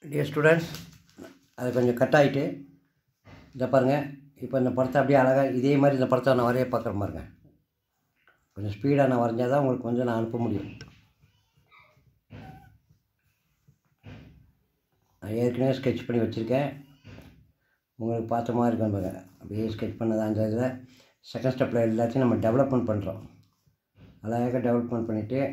dear students அது கொஞ்சம் cut ஆகிட்டு இதை பாருங்கள் இப்போ இந்த படத்தை அப்படியே அழகாக இதே மாதிரி இந்த படத்தை நான் வரைய பார்க்குற பாருங்க கொஞ்சம் ஸ்பீடாக நான் வரைஞ்சால் தான் உங்களுக்கு கொஞ்சம் நான் அனுப்ப முடியும் நான் ஏற்கனவே ஸ்கெட்ச் பண்ணி வச்சுருக்கேன் உங்களுக்கு பார்த்த மாதிரி இருக்கும் பாருங்க அப்படியே ஸ்கெட்ச் பண்ணதான் அந்த இதில் செகண்ட் ஸ்டெப்பில் எல்லாத்தையும் நம்ம டெவலப்மெண்ட் பண்ணுறோம் அழகாக டெவலப்மெண்ட் பண்ணிவிட்டு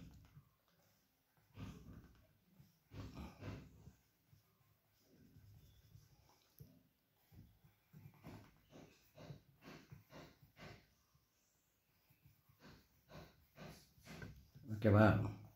ஓகேவா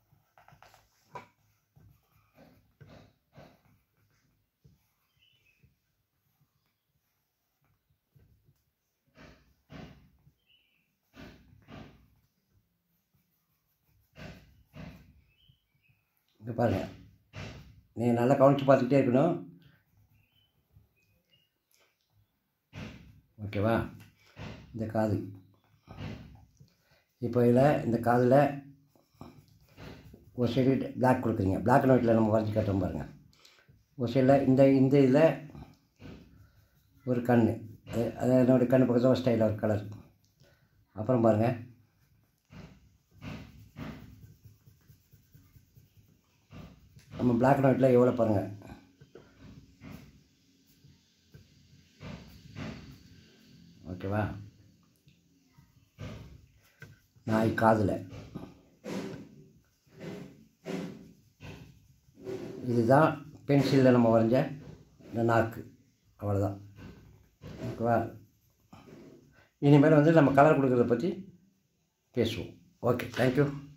இங்கே பாருங்கள் நீங்கள் நல்லா கவனித்து பார்த்துக்கிட்டே இருக்கணும் ஓகேவா இந்த காது இப்போ இதில் இந்த காதில் ஒரு சைடு பிளாக் கொடுக்குறீங்க பிளாக் அண்ட் ஒயிட்டில் நம்ம வரைஞ்சி காட்டுறோம் பாருங்கள் ஒரு சைடில் இந்த இந்த இதில் ஒரு கண் அது அது என்னோடய கண் பக்கத்தில் ஒரு ஸ்டைலில் ஒரு கலர் அப்புறம் பாருங்கள் நம்ம பிளாக் அண்ட் ஒயிட்டில் எவ்வளோ பாருங்கள் ஓகேவா நாய் காதில் இதுதான் பென்சிலில் நம்ம வரைஞ்ச இந்த நாக்கு அவ்வளோதான் ஓகேவா இனிமேல் வந்து நம்ம கலர் கொடுக்குறத பற்றி பேசுவோம் ஓகே தேங்க்யூ